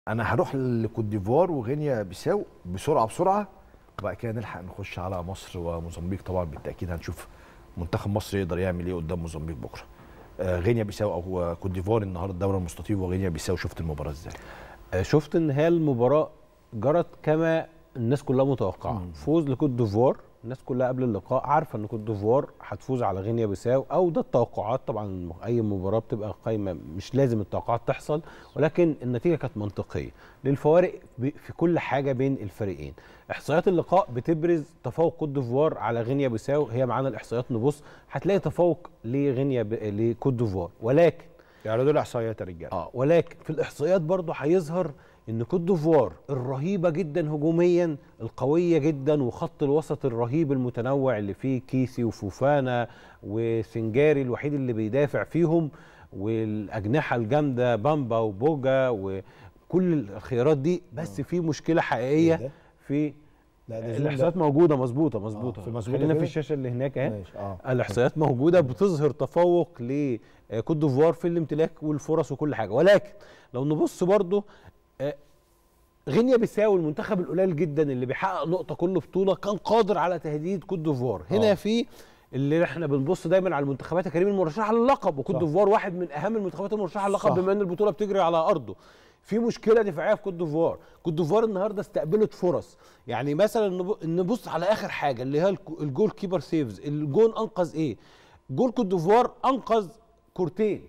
انا هروح لكوت ديفوار وغينيا بيساو بسرعه بسرعه وبعد كده نلحق نخش على مصر وموزمبيق طبعا بالتاكيد هنشوف منتخب مصر يقدر يعمل ايه قدام موزمبيق بكره آه غينيا بيساو او كوت ديفوار النهارده الدوري المستطيل وغينيا بيساو شفت المباراه ازاي آه، شفت ان هي المباراه جرت كما الناس كلها متوقعه فوز لكوت ديفوار الناس كلها قبل اللقاء عارفه ان كوت ديفوار هتفوز على غينيا بيساو او ده التوقعات طبعا اي مباراه بتبقى قايمه مش لازم التوقعات تحصل ولكن النتيجه كانت منطقيه للفوارق ب- في كل حاجه بين الفريقين احصائيات اللقاء بتبرز تفوق كوت ديفوار على غينيا بيساو هي معانا الاحصائيات نبص هتلاقي تفوق لغينيا ب... لكوت ديفوار ولكن يعني دول احصائيات يا رجاله اه ولكن في الاحصائيات برضه هيظهر ان كوت ديفوار الرهيبه جدا هجوميا القويه جدا وخط الوسط الرهيب المتنوع اللي فيه كيسي وفوفانا وسنجاري الوحيد اللي بيدافع فيهم والاجنحه الجامده بامبا وبوجا وكل الخيارات دي بس في مشكله إيه حقيقيه ده؟ في لا ده زوم ده. الاحصائيات موجوده مظبوطه مظبوطه في مظبوطة خلينا في كده؟ الشاشه اللي هناك اهي ماشي اه الاحصائيات موجوده بتظهر تفوق لكوت ديفوار في الامتلاك والفرص وكل حاجه ولكن لو نبص برضو آه، غينيا بيساو المنتخب القليل جدا اللي بيحقق نقطه كل بطوله كان قادر على تهديد كوت ديفوار هنا آه. في اللي احنا بنبص دايما على المنتخبات يا كريم المرشحه للقب وكوت صح. ديفوار واحد من اهم المنتخبات المرشحه للقب صح. بما ان البطوله بتجري على ارضه في مشكله دفاعيه في كوت ديفوار كوت ديفوار النهارده استقبلت فرص يعني مثلا نب- نبص على اخر حاجه اللي هي الك- الجول كيبر سيفز الجون انقذ ايه جول كوت ديفوار انقذ كورتين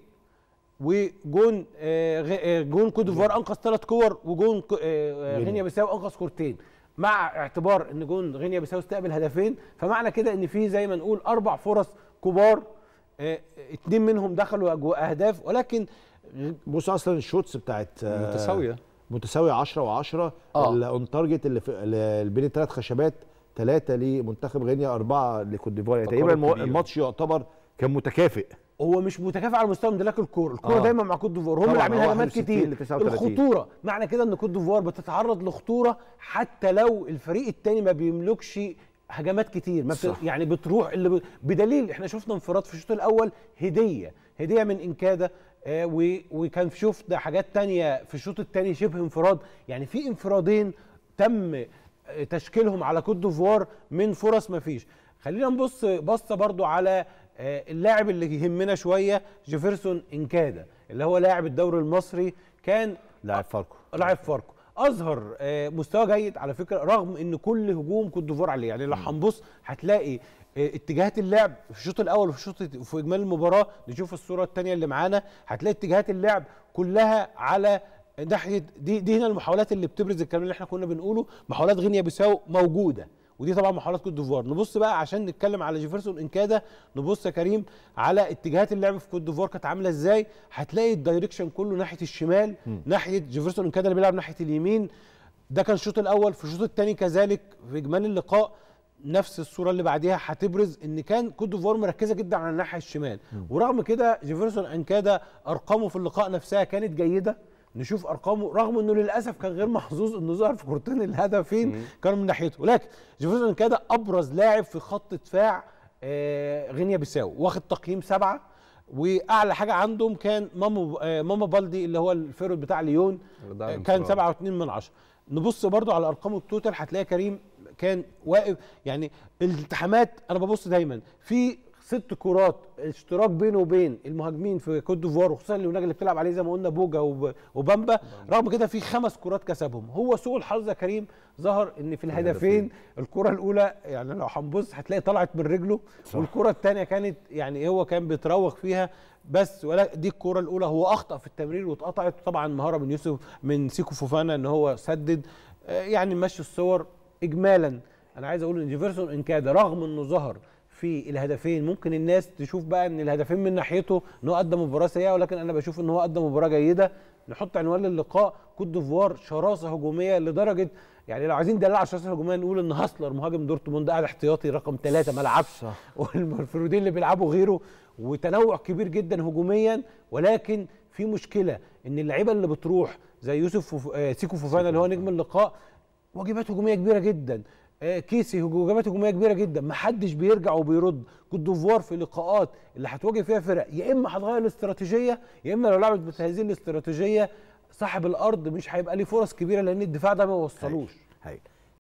وجون آه، غ- آه، جون كوت ديفوار انقذ ثلاث كور وجون ك- آه، آه، غينيا بيساو انقذ كورتين مع اعتبار ان جون غينيا بيساو استقبل هدفين فمعنى كده ان في زي ما نقول اربع فرص كبار آه، اتنين منهم دخلوا أجو- اهداف ولكن بص اصلا الشوتس بتاعت آه، متساويه متساويه 10 و10 آه. الاون تارجت اللي, في اللي بين الثلاث خشبات ثلاثه لمنتخب غينيا اربعه لكوت ديفوار يعني تقارب تقريبا المو- كبير. الماتش يعتبر كان متكافئ هو مش متكافئ على مستوى امتلاك الكوره الكوره آه. دايما مع كوت ديفوار هم طبعاً، اللي عاملين هو هجمات 61 كتير ل 39. الخطوره معنى كده ان كوت ديفوار بتتعرض لخطوره حتى لو الفريق التاني ما بيملكش هجمات كتير ما بت... صح. يعني بتروح اللي ب... بدليل احنا شفنا انفراد في الشوط الاول هديه هديه من انكادا آه و... وكان في شفنا حاجات تانية في الشوط التاني شبه انفراد يعني في انفرادين تم آه، تشكيلهم على كوت ديفوار من فرص ما فيش خلينا نبص بصه برضو على آه، اللاعب اللي يهمنا شويه جيفرسون انكادا اللي هو لاعب الدوري المصري كان لاعب فاركو لاعب فاركو اظهر آه، مستوى جيد على فكره رغم ان كل هجوم كوت ديفوار عليه يعني لو هنبص هتلاقي آه، اتجاهات اللعب في الشوط الاول وفي الشوط في اجمالي المباراه نشوف الصوره الثانيه اللي معانا هتلاقي اتجاهات اللعب كلها على ناحيه دي دي هنا المحاولات اللي بتبرز الكلام اللي احنا كنا بنقوله محاولات غينيا بيساو موجوده ودي طبعا محاولات كوت ديفوار نبص بقى عشان نتكلم على جيفرسون انكادا نبص يا كريم على اتجاهات اللعب في كوت ديفوار كانت عامله ازاي هتلاقي الدايركشن كله ناحيه الشمال ناحيه جيفرسون انكادا اللي بيلعب ناحيه اليمين ده كان الشوط الاول في الشوط الثاني كذلك في اجمالي اللقاء نفس الصوره اللي بعديها هتبرز ان كان كوت ديفوار مركزه جدا على الناحيه الشمال ورغم كده جيفرسون انكادا ارقامه في اللقاء نفسها كانت جيده نشوف ارقامه رغم انه للاسف كان غير محظوظ انه ظهر في كورتين الهدفين كانوا من ناحيته ولكن جيفرسون انكادا ابرز لاعب في خط دفاع آه، غينيا بيساو واخد تقييم سبعه واعلى حاجه عندهم كان ماما آه، ماما بالدي اللي هو الفيرود بتاع ليون اللي ضيع آه، كان الانفراد. سبعة واتنين من عشرة نبص برضو على ارقام التوتال هتلاقي كريم كان واقف يعني الالتحامات انا ببص دايما في ست كرات اشتراك بينه وبين المهاجمين في كوت ديفوار وخصوصا الوناج اللي بتلعب عليه زي ما قلنا بوجا وب- وبامبا رغم كده في خمس كرات كسبهم هو سوء الحظ يا كريم ظهر ان في الهدفين الكره الاولى يعني لو هنبص هتلاقي طلعت من رجله والكره الثانيه كانت يعني هو كان بيتراوغ فيها بس ولا دي الكره الاولى هو اخطا في التمرير واتقطعت طبعا مهاره من يوسف من سيكو فوفانا ان هو سدد آه، يعني مشي الصور اجمالا انا عايز اقول ان جيفرسون انكادا رغم انه ظهر في الهدفين ممكن الناس تشوف بقى ان الهدفين من ناحيته ان هو قدم مباراه سيئه ولكن انا بشوف ان هو قدم مباراه جيده نحط عنوان للقاء كوت ديفوار شراسه هجوميه لدرجه يعني لو عايزين دلع على الشراسه الهجوميه نقول ان هاسلر مهاجم دورتموند قاعد احتياطي رقم ثلاثه ما لعبش والمفروضين اللي بيلعبوا غيره وتنوع كبير جدا هجوميا ولكن في مشكله ان اللعيبه اللي بتروح زي يوسف فوف... آه، سيكو فوفانا اللي هو نجم اللقاء واجبات هجوميه كبيره جدا آه، كيسي هجو- واجبات هجوميه كبيره جدا محدش بيرجع وبيرد كوت ديفوار في اللقاءات اللي هتواجه فيها فرق يا اما هتغير الاستراتيجيه يا اما لو لعبت بهذه الاستراتيجيه صاحب الارض مش هيبقى ليه فرص كبيره لان الدفاع ده ما وصلوش هايل